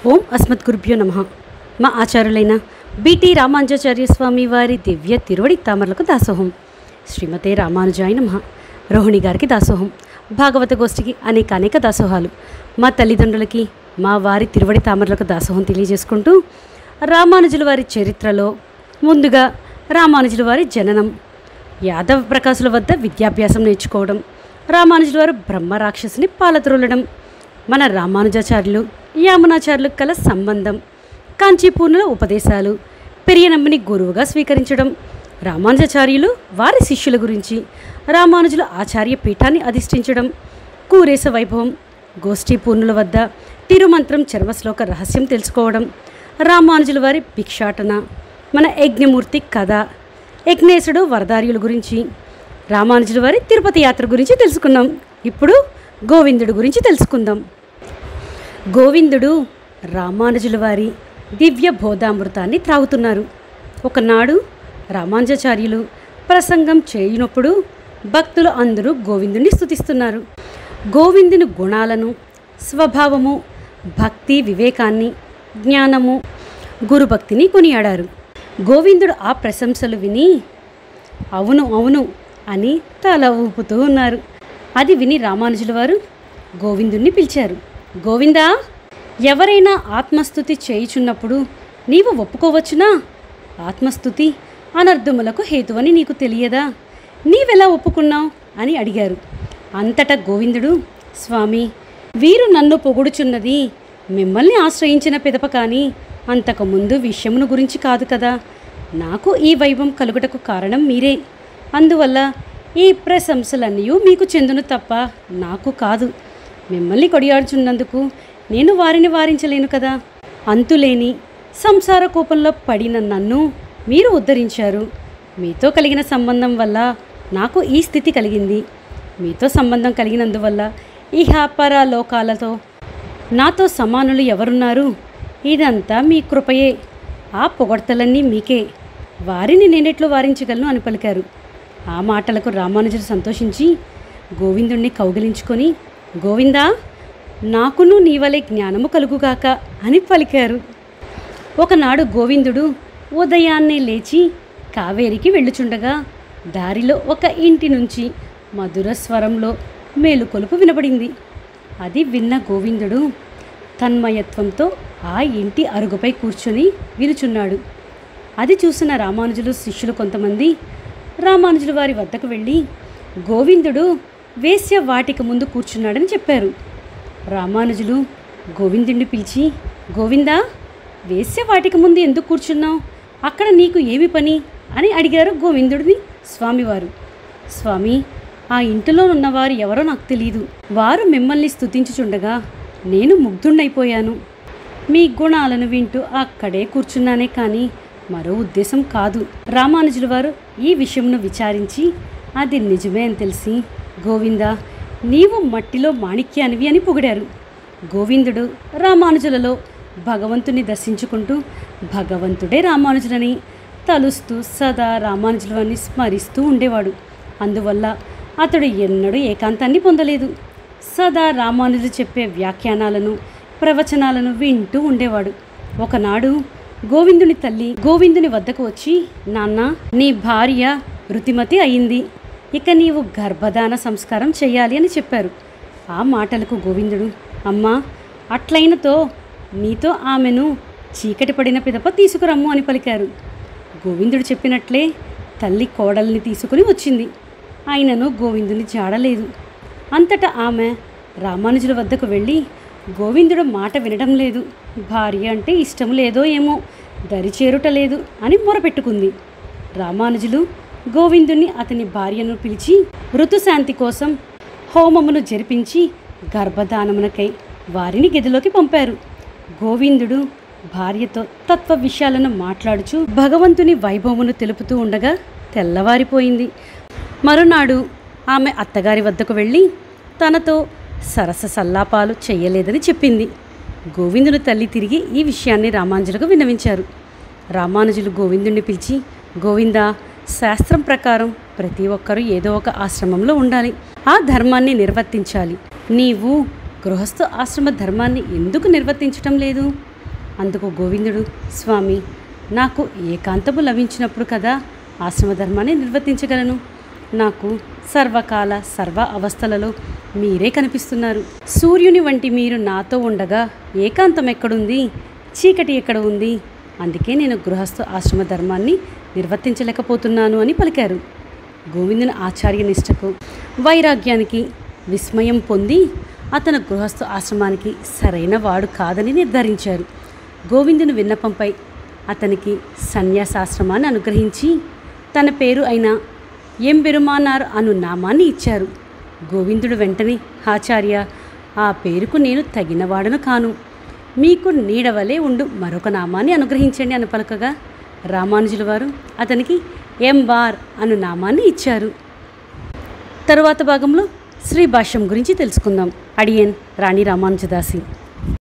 ఓం అస్మద్గురుభ్యో నమ మా ఆచార్యులైన బిటి రామానుజాచార్య స్వామి వారి దివ్య తిరువడి తామరలకు దాసోహం శ్రీమతే రామానుజాయ నమ రోహిణి గారికి దాసోహం భాగవత గోష్ఠికి అనేక అనేక దాసోహాలు మా తల్లిదండ్రులకి మా వారి తిరువడి తామరలకు దాసోహం తెలియజేసుకుంటూ రామానుజుల వారి చరిత్రలో ముందుగా రామానుజుల వారి జననం యాదవ ప్రకాశుల వద్ద విద్యాభ్యాసం నేర్చుకోవడం రామానుజుల వారు బ్రహ్మ రాక్షసుని పాలత్రోలడం మన రామానుజాచార్యులు యామునాచార్యులు కల సంబంధం కాంచీపూర్ణుల ఉపదేశాలు పెరియనమ్మని గురువుగా స్వీకరించడం రామానుజాచార్యులు వారి శిష్యుల గురించి రామానుజుల ఆచార్య పీఠాన్ని అధిష్ఠించడం కూరేస వైభవం గోష్ఠీ పూర్ణుల వద్ద తిరుమంత్రం చర్మశ్లోక రహస్యం తెలుసుకోవడం రామానుజుల వారి భిక్షాటన మన యజ్ఞమూర్తి కథ యజ్ఞేశుడు వరదార్యుల గురించి రామానుజుల వారి తిరుపతి యాత్ర గురించి తెలుసుకున్నాం ఇప్పుడు గోవిందుడు గురించి తెలుసుకుందాం గోవిందుడు రామానుజుల వారి దివ్య బోధామృతాన్ని త్రాగుతున్నారు ఒకనాడు రామానుజాచార్యులు ప్రసంగం చేయనప్పుడు భక్తులు అందరూ గోవిందుని స్తుతిస్తున్నారు గోవిందుని గుణాలను స్వభావము భక్తి వివేకాన్ని జ్ఞానము గురుభక్తిని కొనియాడారు గోవిందుడు ఆ ప్రశంసలు విని అవును అవును అని తల ఊపుతూ ఉన్నారు అది విని రామానుజుల వారు గోవిందుణ్ణి పిలిచారు గోవిందా ఎవరైనా ఆత్మస్థుతి చేయుచున్నప్పుడు నీవు ఒప్పుకోవచ్చునా ఆత్మస్థుతి అనర్థములకు హేతువని నీకు తెలియదా నీవెలా ఒప్పుకున్నావు అని అడిగారు అంతటా గోవిందుడు స్వామి వీరు నన్ను పొగుడుచున్నది మిమ్మల్ని ఆశ్రయించిన పిదప కానీ అంతకుముందు విషయమును గురించి కాదు కదా నాకు ఈ వైభవం కలుగుటకు కారణం మీరే అందువల్ల ఈ ప్రశంసలన్నీ మీకు చెందును తప్ప నాకు కాదు మిమ్మల్ని కొడియాడుచున్నందుకు నేను వారిని వారించలేను కదా అంతులేని సంసార కూపంలో పడిన నన్ను మీరు ఉద్ధరించారు మీతో కలిగిన సంబంధం వల్ల నాకు ఈ స్థితి కలిగింది మీతో సంబంధం కలిగినందువల్ల ఈ హ్యాపర లోకాలతో నాతో సమానులు ఎవరున్నారు ఇదంతా మీ కృపయే ఆ పొగడ్తలన్నీ మీకే వారిని నేనెట్లు వారించగలను అని పలికారు ఆ మాటలకు రామానుజుడు సంతోషించి గోవిందుణ్ణి కౌగిలించుకొని గోవిందా నాకును నీవలే జ్ఞానము కలుగుగాక అని పలికారు ఒకనాడు గోవిందుడు ఉదయాన్నే లేచి కావేరికి వెళ్ళుచుండగా దారిలో ఒక ఇంటి నుంచి మధుర స్వరంలో మేలుకొలుపు వినపడింది అది విన్న గోవిందుడు తన్మయత్వంతో ఆ ఇంటి అరుగుపై కూర్చొని వినుచున్నాడు అది చూసిన రామానుజులు శిష్యులు కొంతమంది రామానుజుల వారి వద్దకు వెళ్ళి గోవిందుడు వేశ్య వాటిక ముందు కూర్చున్నాడని చెప్పారు రామానుజులు గోవిందుడిని పిలిచి గోవిందా వేశ్య వాటిక ముందు ఎందుకు కూర్చున్నావు అక్కడ నీకు ఏమి పని అని అడిగారు గోవిందుడిని స్వామివారు స్వామి ఆ ఇంటిలో ఉన్నవారు ఎవరో నాకు తెలియదు వారు మిమ్మల్ని స్తుతించుచుండగా నేను ముగ్ధుణ్ణైపోయాను మీ గుణాలను వింటూ అక్కడే కూర్చున్నానే కానీ మరో ఉద్దేశం కాదు రామానుజుల వారు ఈ విషయంను విచారించి అది నిజమే అని తెలిసి గోవింద నీవు మట్టిలో మాణిక్యానివి అని పొగిడారు గోవిందుడు రామానుజులలో భగవంతుని దర్శించుకుంటూ భగవంతుడే రామానుజులని తలుస్తూ సదా రామానుజుల వారిని స్మరిస్తూ ఉండేవాడు అందువల్ల అతడు ఎన్నడూ ఏకాంతాన్ని పొందలేదు సదా రామానుజులు చెప్పే వ్యాఖ్యానాలను ప్రవచనాలను వింటూ ఉండేవాడు ఒకనాడు గోవిందుని తల్లి గోవిందుని వద్దకు వచ్చి నాన్న నీ భార్య రుతిమతి అయింది ఇక నీవు గర్భధాన సంస్కారం చేయాలి అని చెప్పారు ఆ మాటలకు గోవిందుడు అమ్మా అట్లయినతో నీతో ఆమెను చీకటి పడిన పిదప తీసుకురమ్ము అని పలికారు గోవిందుడు చెప్పినట్లే తల్లి కోడల్ని తీసుకుని వచ్చింది ఆయనను గోవిందుని జాడలేదు అంతటా ఆమె రామానుజుల వద్దకు వెళ్ళి గోవిందుడు మాట వినడం లేదు భార్య అంటే ఇష్టం లేదో ఏమో దరిచేరుట లేదు అని మొరపెట్టుకుంది రామానుజులు గోవిందుని అతని భార్యను పిలిచి ఋతుశాంతి కోసం హోమమును జరిపించి గర్భధానమునకై వారిని గదిలోకి పంపారు గోవిందుడు భార్యతో తత్వ విషయాలను మాట్లాడుచు భగవంతుని వైభవమును తెలుపుతూ ఉండగా తెల్లవారిపోయింది మరునాడు ఆమె అత్తగారి వద్దకు వెళ్ళి తనతో సరస సల్లాపాలు చెయ్యలేదని చెప్పింది గోవిందుని తల్లి తిరిగి ఈ విషయాన్ని రామానుజులకు విన్నవించారు రామానుజులు గోవిందుని పిలిచి గోవిందా శాస్త్రం ప్రకారం ప్రతి ఒక్కరూ ఏదో ఒక ఆశ్రమంలో ఉండాలి ఆ ధర్మాన్ని నిర్వర్తించాలి నీవు గృహస్థ ఆశ్రమ ధర్మాన్ని ఎందుకు నిర్వర్తించటం లేదు అందుకు గోవిందుడు స్వామి నాకు ఏకాంతము లభించినప్పుడు కదా ఆశ్రమ ధర్మాన్ని నిర్వర్తించగలను నాకు సర్వకాల సర్వ అవస్థలలో మీరే కనిపిస్తున్నారు సూర్యుని వంటి మీరు నాతో ఉండగా ఏకాంతం ఎక్కడుంది చీకటి ఎక్కడ ఉంది అందుకే నేను గృహస్థ ఆశ్రమ ధర్మాన్ని నిర్వర్తించలేకపోతున్నాను అని పలికారు గోవిందుని ఆచార్య నిష్టకు వైరాగ్యానికి విస్మయం పొంది అతను గృహస్థ ఆశ్రమానికి సరైన వాడు కాదని నిర్ధారించారు గోవిందుని విన్నపంపై అతనికి సన్యాసాశ్రమాన్ని అనుగ్రహించి తన పేరు అయిన ఎంబెరుమానార్ అను నామాన్ని ఇచ్చారు గోవిందుడు వెంటనే ఆచార్య ఆ పేరుకు నేను తగినవాడను కాను మీకు నీడవలే ఉండు మరొక నామాన్ని అనుగ్రహించండి అని పలకగా రామానుజుల వారు అతనికి ఎంబార్ అను నామాన్ని ఇచ్చారు తరువాత భాగంలో శ్రీ భాష్యం గురించి తెలుసుకుందాం అడియన్ రాణి రామానుజదాసి